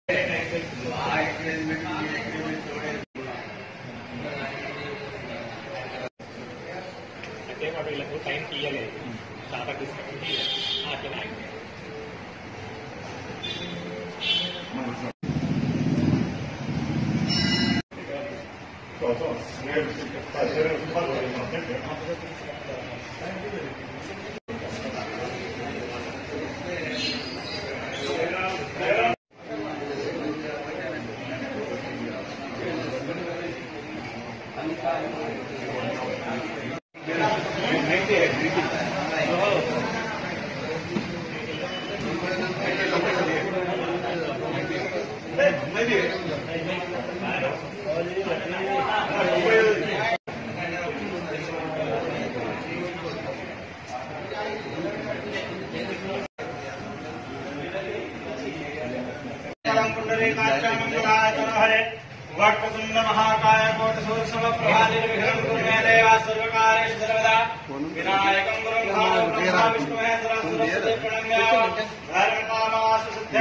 అంటే వాడు వీళ్ళకు టైం తీయలేదు చాలా తీసుకుంటే అట్లనే ఆగింది. వక్రతుండ మహాకాయ కోటి సూక్ష్మ ప్రభానిర్విఘ్నం కుర్మే దేవా సర్వకార్యేషు సర్వదా వినాయకం గురుం భావం బ్రహ్మ విష్ణు మహేశ్వర సరస్వతి ప్రణమ్యామ ధర్మకామాసు సిద్ధే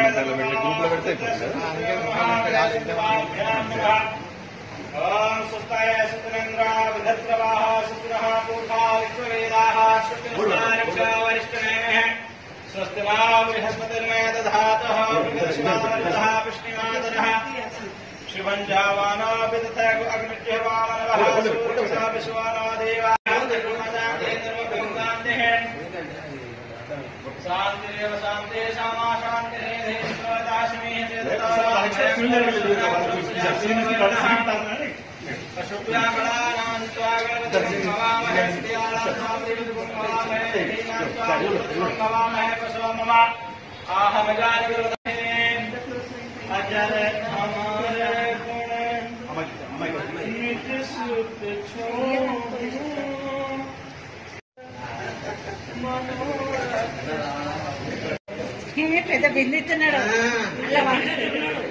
ఓం సుస్తాయ సుతనేంద్ర విధత్రవాహ సుత్రః పూర్వా విశ్వవేదాః శుక్రస్నారక్షా వరిష్ఠనే स्वस्ति वा बृहस्पतिर्मे दधातः बृहस्पतिर्दः विष्णुमादरः शिवं जावानापि तथा अग्निज्यवानवः सूर्यसा विश्वानो देवाः शान्तिरेव शान्ति श्यामा अजर हमारे गुण निज सुत छोड़ो ఏ పెద్ద బిందెత్తున్నాడు అలా వాడు.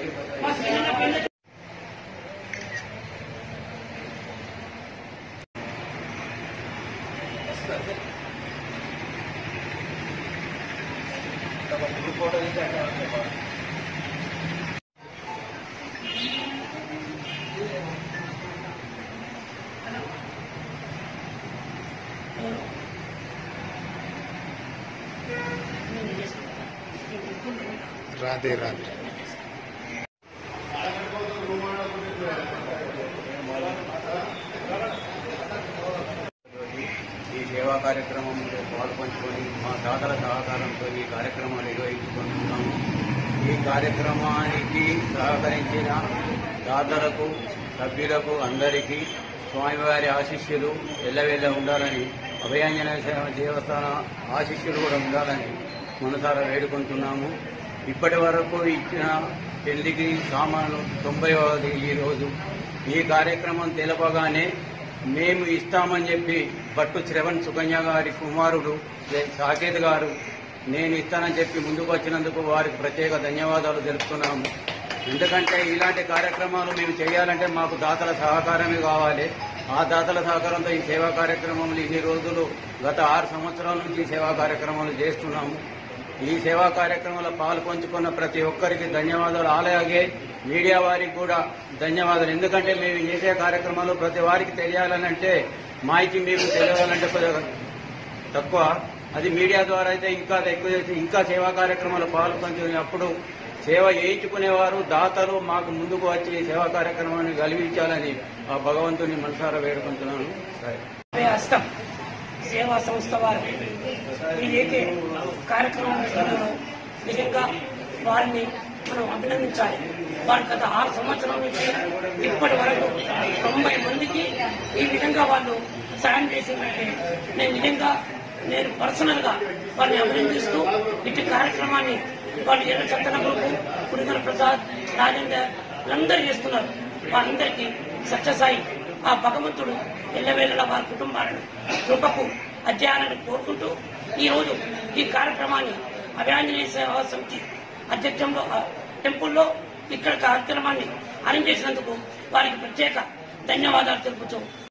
రాధే రాధే ఈ సేవా కార్యక్రమంలో పాల్పంచుకొని మా దాతల సహకారంతో ఈ కార్యక్రమాలు నిర్వహించుకుంటున్నాము ఈ కార్యక్రమానికి సహకరించిన దాతలకు సభ్యులకు అందరికీ స్వామివారి ఆశిష్యులు ఎల్లవెల్ల ఉండాలని అభయాంజనేయ సేవ దేవస్థాన ఆశిష్యులు కూడా ఉండాలని మనసారా వేడుకుంటున్నాము ఇప్పటి వరకు ఇచ్చిన పెళ్లికి సామాను తొంభైవది ఈరోజు ఈ కార్యక్రమం తెలపగానే మేము ఇస్తామని చెప్పి భట్టు శ్రవణ్ సుకన్య గారి కుమారుడు సాకేత్ గారు నేను ఇస్తానని చెప్పి ముందుకు వచ్చినందుకు వారికి ప్రత్యేక ధన్యవాదాలు తెలుపుతున్నాము ఎందుకంటే ఇలాంటి కార్యక్రమాలు మేము చేయాలంటే మాకు దాతల సహకారమే కావాలి ఆ దాతల సహకారంతో ఈ సేవా కార్యక్రమాలు ఇన్ని రోజులు గత ఆరు సంవత్సరాల నుంచి ఈ సేవా కార్యక్రమాలు చేస్తున్నాము ఈ సేవా కార్యక్రమంలో పాల్పంచుకున్న ప్రతి ఒక్కరికి ధన్యవాదాలు అలాగే మీడియా వారికి కూడా ధన్యవాదాలు ఎందుకంటే మేము చేసే కార్యక్రమాలు ప్రతి వారికి తెలియాలని అంటే మాహితి మీకు తెలియాలంటే కొద్దిగా తక్కువ అది మీడియా ద్వారా అయితే ఇంకా ఎక్కువ చేసి ఇంకా సేవా కార్యక్రమాలు పాల్పంచుకుని అప్పుడు సేవ చేయించుకునేవారు దాతలు మాకు ముందుకు వచ్చి ఈ సేవా కార్యక్రమాన్ని కలిగించాలని ఆ భగవంతుని మనసారా వేడుకుంటున్నాను సరే అభయ హస్తం సేవా సంస్థ వారు ఏదైతే కార్యక్రమం చేస్తున్నారో నిజంగా వారిని మనం అభినందించాలి వారు గత ఆరు సంవత్సరాల నుంచి ఇప్పటి వరకు తొంభై మందికి ఈ విధంగా వాళ్ళు సాయం చేసిందంటే నేను నిజంగా నేను పర్సనల్ గా వారిని అభినందిస్తూ ఇటు కార్యక్రమాన్ని వాళ్ళు ఎర్ర చందన గ్రూపు కుడిగల ప్రసాద్ రాజేందర్ వీళ్ళందరూ చేస్తున్నారు వారందరికీ సత్యసాయి ఆ భగవంతుడు ఎల్లవేళలా వారి కుటుంబాలను కృపకు అధ్యయనాన్ని కోరుకుంటూ ఈ రోజు ఈ కార్యక్రమాన్ని అభయాంజనేయ సేవా సమితి అధ్యక్షంలో ఆ టెంపుల్లో ఇక్కడ కార్యక్రమాన్ని అరేంజ్ చేసినందుకు వారికి ప్రత్యేక ధన్యవాదాలు తెలుపుతూ